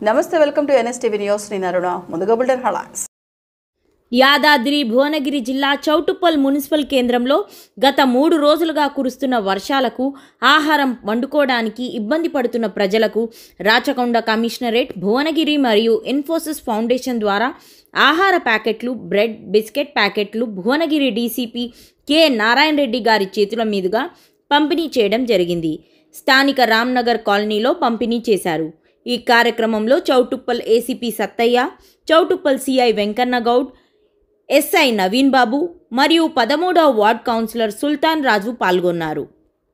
నమస్తే welcome to NSTV news నేను అరుణ ముందుగా బుల్టన్ హలాక్స్ యాదాద్రి భువనగిరి జిల్లా చౌటుప్పల్ మున్సిపల్ కేంద్రంలో గత మూడు రోజులుగా కురుస్తున్న వర్షాలకు ఆహారం వండుకోవడానికి ఇబ్బంది పడుతున్న ప్రజలకు రాచకొండ కమిషనరేట్ భువనగిరి మరియు ఇన్ఫోసిస్ ఫౌండేషన్ ద్వారా ఆహార ప్యాకెట్లు బ్రెడ్ బిస్కెట్ ప్యాకెట్లు భువనగిరి డీసీపీ కె నారాయణ రెడ్డి గారి చేతుల మీదుగా పంపిణీ చేయడం జరిగింది స్థానిక రామ్నగర్ కాలనీలో పంపిణీ చేశారు ఈ కార్యక్రమంలో Choutuppal ACP Sattaiah Choutuppal CI Venkanna Goud SI Naveen Babu మరియు పదమూడవ వార్డ్ కౌన్సిలర్ సుల్తాన్ రాజు పాల్గొన్నారు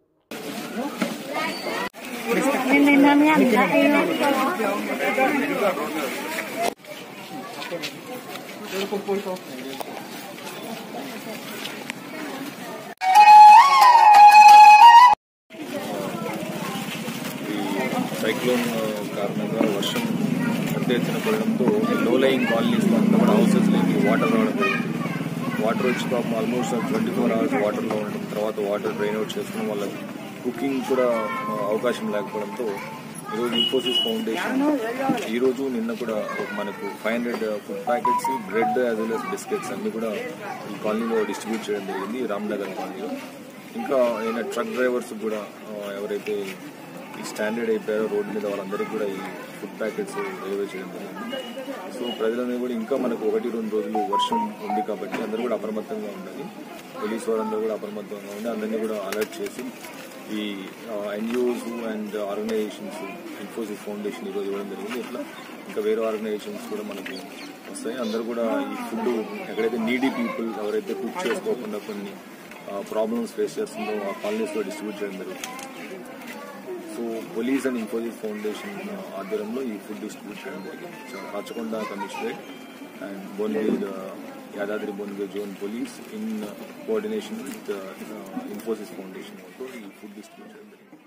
ఈ సైక్లోన్ కారణంగా వర్షం పెద్ద ఎత్తున పడడంతో లో లయింగ్ కాలనీస్ అంతా కూడా హౌసెస్లోకి వాటర్ రావడం జరిగింది వాటర్ వచ్చి పాపం ఆల్మోస్ట్ ట్వంటీ ఫోర్ అవర్స్ వాటర్లో ఉండడం తర్వాత వాటర్ డ్రైన్ అవుట్ చేసుకుని వాళ్ళ కుకింగ్ కూడా ఆ, అవకాశం లేకపోవడంతో ఈరోజు ఇన్ఫోసిస్ ఫౌండేషన్ ఈరోజు నిన్న కూడా ఒక మనకు five hundred food packets bread as well as biscuits అన్ని కూడా ఈ కాలనీలో డిస్ట్రిబ్యూట్ చేయడం జరిగింది రామ్నగర్ కాలనీలో ఇంకా అయిన ట్రక్ డ్రైవర్స్ కూడా ఆ, ఎవరైతే ఈ స్టాండర్డ్ అయిపోయారో రోడ్డు మీద వాళ్ళందరికీ కూడా ఈ ఫుడ్ ప్యాకెట్స్ డెలివరీ చేయడం జరిగింది సో ప్రజలందరూ కూడా ఇంకా మనకు ఒకటి రెండు రోజులు వర్షం ఉంది కాబట్టి అందరూ కూడా అప్రమత్తంగా ఉండాలి పోలీస్ వారందరూ కూడా అప్రమత్తంగా ఉండి అందరినీ కూడా అలర్ట్ చేసి ఈ NGOs and organisations Infosys Foundation ఈరోజు ఇవ్వడం జరిగింది ఇట్లా ఇంకా వేరే ఆర్గనైజేషన్స్ కూడా మనకు వస్తాయి అందరూ కూడా ఈ ఫుడ్ ఎక్కడైతే నీడీ పీపుల్ ఎవరైతే కుక్ చేసుకోకుండా కొన్ని ప్రాబ్లమ్స్ ఫేస్ చేస్తుందో ఆ కాలనీస్లో డిస్ట్రిబ్యూట్ చేయడం జరుగుతుంది so police and Infosys Foundation ఆధ్వర్యంలో ఈ ఫుడ్ డిస్ట్రిబ్యూట్ చేయడం జరిగింది so Rachakonda commissionerate and Bhuvanagiri Yadadri Bhuvanagiri zone police in coordination with Infosys Foundation ఈ ఫుడ్ డిస్ట్రిబ్యూట్ చేయడం జరిగింది